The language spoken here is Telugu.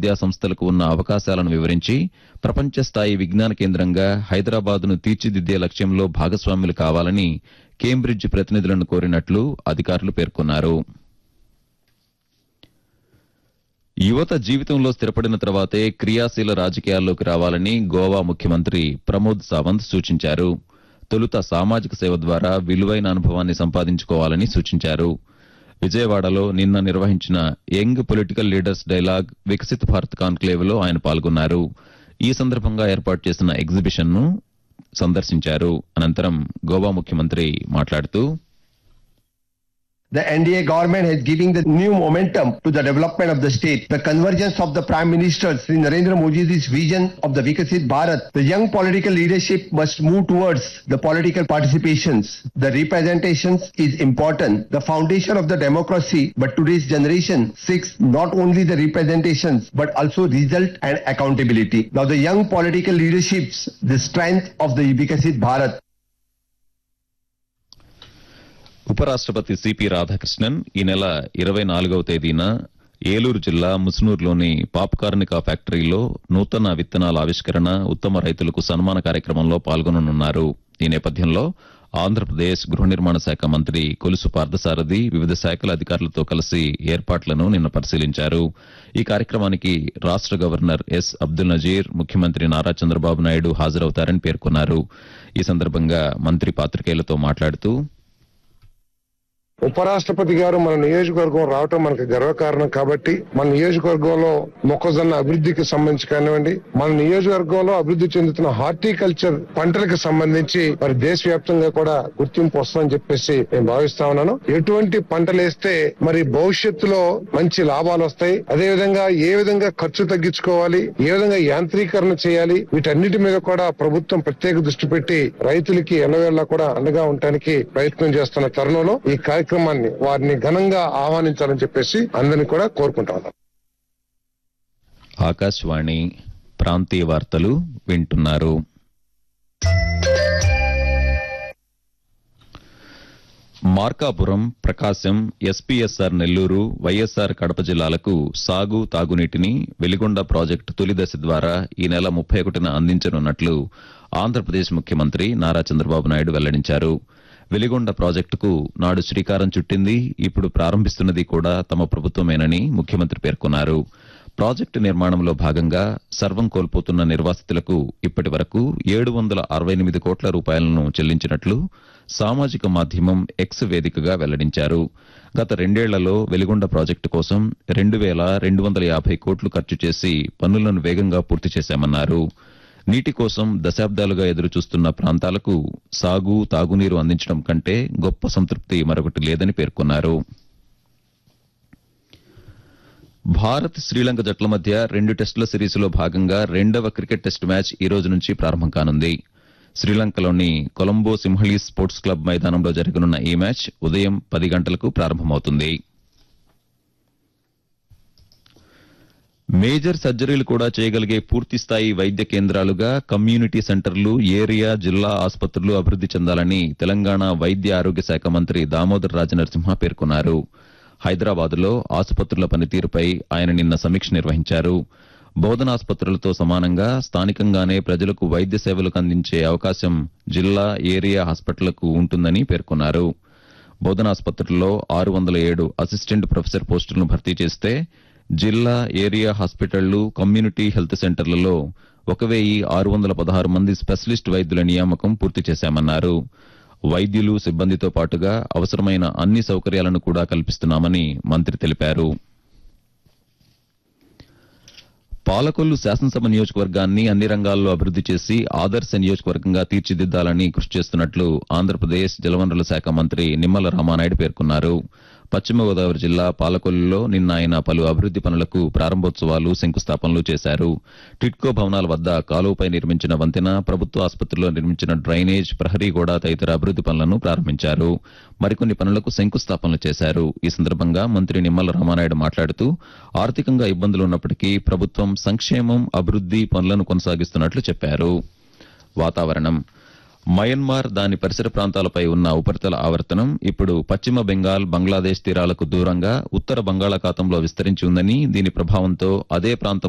విద్యా సంస్థలకు ఉన్న అవకాశాలను వివరించి ప్రపంచ స్థాయి విజ్ఞాన కేంద్రంగా హైదరాబాద్ను తీర్చిదిద్దే లక్ష్యంలో భాగస్వాములు కావాలని కేంబ్రిడ్జ్ ప్రతినిధులను కోరినట్లు అధికారులు పేర్కొన్నారు యువత జీవితంలో స్థిరపడిన తర్వాతే క్రియాశీల రాజకీయాల్లోకి రావాలని గోవా ముఖ్యమంత్రి ప్రమోద్ సావంత్ సూచించారు తొలుత సామాజిక సేవ ద్వారా విలువైన అనుభవాన్ని సంపాదించుకోవాలని సూచించారు విజయవాడలో నిన్న నిర్వహించిన young political leaders dialogue Viksit Bharat కాన్క్లేవ్లో ఆయన పాల్గొన్నారు ఈ సందర్భంగా ఏర్పాటు చేసిన ఎగ్జిబిషన్ ను సందర్శించారు అనంతరం గోవా ముఖ్యమంత్రి మాట్లాడుతూ The NDA government is giving the new momentum to the development of the state. The convergence of the Prime Minister Sri Narendra Modi's vision of the Vikasit Bharat. The young political leadership must move towards the political participations. The representations is important. The foundation of the democracy, but today's generation seeks not only the representations, but also result and accountability. Now the young political leaderships, the strength of the Vikasit Bharat. ఉపరాష్ట్రపతి సిపి రాధాకృష్ణన్ ఈ నెల ఇరవై నాలుగవ తేదీన ఏలూరు జిల్లా ముసునూరులోని పాప్కార్నికా ఫ్యాక్టరీలో నూతన విత్తనాల ఆవిష్కరణ ఉత్తమ రైతులకు సన్మాన కార్యక్రమంలో పాల్గొననున్నారు ఈ నేపథ్యంలో ఆంధ్రప్రదేశ్ గృహ నిర్మాణ శాఖ మంత్రి కొలుసు పార్థసారథి వివిధ శాఖల అధికారులతో కలిసి ఏర్పాట్లను నిన్న పరిశీలించారు ఈ కార్యక్రమానికి రాష్ట గవర్నర్ ఎస్ అబ్దుల్ నజీర్ ముఖ్యమంత్రి నారా చంద్రబాబు నాయుడు హాజరవుతారని పేర్కొన్నారు ఈ సందర్భంగా మంత్రి పాత్రికేయులతో మాట్లాడుతూ ఉపరాష్ట్రపతి గారు మన నియోజకవర్గం రావటం మనకు గర్వకారణం కాబట్టి మన నియోజకవర్గంలో మొక్కజొన్న అభివృద్ధికి సంబంధించి కానివ్వండి మన నియోజకవర్గంలో అభివృద్ధి చెందుతున్న హార్టికల్చర్ పంటలకు సంబంధించి మరి దేశవ్యాప్తంగా కూడా గుర్తింపు వస్తుందని చెప్పేసి నేను భావిస్తా ఉన్నాను ఎటువంటి పంటలు వేస్తే మరి భవిష్యత్తులో మంచి లాభాలు వస్తాయి అదే విధంగా ఏ విధంగా ఖర్చు తగ్గించుకోవాలి ఏ విధంగా యాంత్రీకరణ చేయాలి వీటన్నిటి మీద కూడా ప్రభుత్వం ప్రత్యేక దృష్టి పెట్టి రైతులకి ఎల్లవేళలా కూడా అండగా ఉండటానికి ప్రయత్నం చేస్తున్న తరుణంలో ఈ కార్యక్రమాన్ని వారిని ఘనంగా ఆహ్వానించాలని చెప్పేసి అందరినీ కూడా కోరుకుంటా ఉన్నాను ఆకాశవాణి ప్రాంతీయ వార్తలు వింటున్నారు మార్కాపురం ప్రకాశం ఎస్పీఎస్ఆర్ నెల్లూరు వైఎస్ఆర్ కడప జిల్లాలకు సాగు తాగునీటిని వెలిగొండ ప్రాజెక్టు తొలి దశ ద్వారా ఈ నెల ముప్పై ఒకటిన అందించనున్నట్లు ఆంధ్రప్రదేశ్ ముఖ్యమంత్రి నారా చంద్రబాబు నాయుడు వెల్లడించారు వెలిగొండ ప్రాజెక్టుకు నాడు శ్రీకారం చుట్టింది ఇప్పుడు ప్రారంభిస్తున్నది కూడా తమ ప్రభుత్వమేనని ముఖ్యమంత్రి పేర్కొన్నారు ప్రాజెక్టు నిర్మాణంలో భాగంగా సర్వం కోల్పోతున్న నిర్వాసితులకు ఇప్పటి వరకు ఏడు వందల అరవై ఎనిమిది కోట్ల రూపాయలను చెల్లించినట్లు సామాజిక మాధ్యమం ఎక్స్ వేదికగా వెల్లడించారు గత రెండేళ్లలో వెలిగొండ ప్రాజెక్టు కోసం రెండు వేల రెండు వందల యాభై కోట్లు ఖర్చు చేసి పనులను వేగంగా పూర్తి చేశామన్నారు నీటి కోసం దశాబ్దాలుగా ఎదురుచూస్తున్న ప్రాంతాలకు సాగు తాగునీరు అందించడం కంటే గొప్ప సంతృప్తి మరొకటి లేదని పేర్కొన్నారు భారత్ శ్రీలంక జట్ల మధ్య రెండు టెస్టుల సిరీస్లో భాగంగా రెండవ క్రికెట్ టెస్ట్ మ్యాచ్ ఈ రోజు నుంచి ప్రారంభం కానుంది శ్రీలంకలోని కొలంబో సింహళీస్ స్పోర్ట్స్ క్లబ్ మైదానంలో జరగనున్న ఈ మ్యాచ్ ఉదయం పది గంటలకు ప్రారంభమవుతుంది మేజర్ సర్జరీలు కూడా చేయగలిగే పూర్తి స్థాయి వైద్య కేంద్రాలుగా కమ్యూనిటీ సెంటర్లు ఏరియా జిల్లా ఆసుపత్రులు అభివృద్ది చెందాలని తెలంగాణ వైద్య ఆరోగ్య శాఖ మంత్రి దామోదర్ రాజనరసింహ పేర్కొన్నారు హైదరాబాద్లో ఆసుపత్రుల పనితీరుపై ఆయన నిన్న సమీక్ష నిర్వహించారు బోధనాసుపత్రులతో సమానంగా స్థానికంగానే ప్రజలకు వైద్య సేవలకు అందించే అవకాశం జిల్లా ఏరియా హాస్పిటళ్లకు ఉంటుందని పేర్కొన్నారు బోధనాసుపత్రుల్లో ఆరు వందల ఏడు అసిస్టెంట్ ప్రొఫెసర్ పోస్టులను భర్తీ చేస్తే జిల్లా ఏరియా హాస్పిటళ్లు కమ్యూనిటీ హెల్త్ సెంటర్లలో ఒక వెయ్యి ఆరు వందల పదహారు మంది స్పెషలిస్ట్ వైద్యుల నియామకం పూర్తి చేశామన్నారు వైద్యులు సిబ్బందితో పాటుగా అవసరమైన అన్ని సౌకర్యాలను కూడా కల్పిస్తున్నామని మంత్రి తెలిపారు పాలకొల్లు శాసనసభ నియోజకవర్గాన్ని అన్ని రంగాల్లో అభివృద్ది చేసి ఆదర్శ నియోజకవర్గంగా తీర్చిదిద్దాలని కృషి చేస్తున్నట్లు ఆంధ్రప్రదేశ్ జలవనరుల శాఖ మంత్రి నిమ్మల రామానాయుడు పేర్కొన్నారు పశ్చిమ గోదావరి జిల్లా పాలకొల్లులో నిన్న ఆయన పలు అభివృద్ది పనులకు ప్రారంభోత్సవాలు శంకుస్థాపనలు చేశారు టిట్కో భవనాల వద్ద కాలువపై నిర్మించిన వంతెన ప్రభుత్వ ఆసుపత్రిలో నిర్మించిన డ్రైనేజ్ ప్రహరీ గోడ తదితర అభివృద్ది పనులను ప్రారంభించారు మరికొన్ని పనులకు శంకుస్థాపనలు చేశారు ఈ సందర్భంగా మంత్రి నిమ్మల రామానాయుడు మాట్లాడుతూ ఆర్థికంగా ఇబ్బందులు ఉన్నప్పటికీ ప్రభుత్వం సంక్షేమం అభివృద్ది పనులను కొనసాగిస్తున్నట్లు చెప్పారు వాతావరణం మయన్మార్ దాని పరిసర ప్రాంతాలపై ఉన్న ఉపరితల ఆవర్తనం ఇప్పుడు పశ్చిమ బెంగాల్ బంగ్లాదేశ్ తీరాలకు దూరంగా ఉత్తర బంగాళాఖాతంలో విస్తరించి ఉందని దీని ప్రభావంతో అదే ప్రాంతం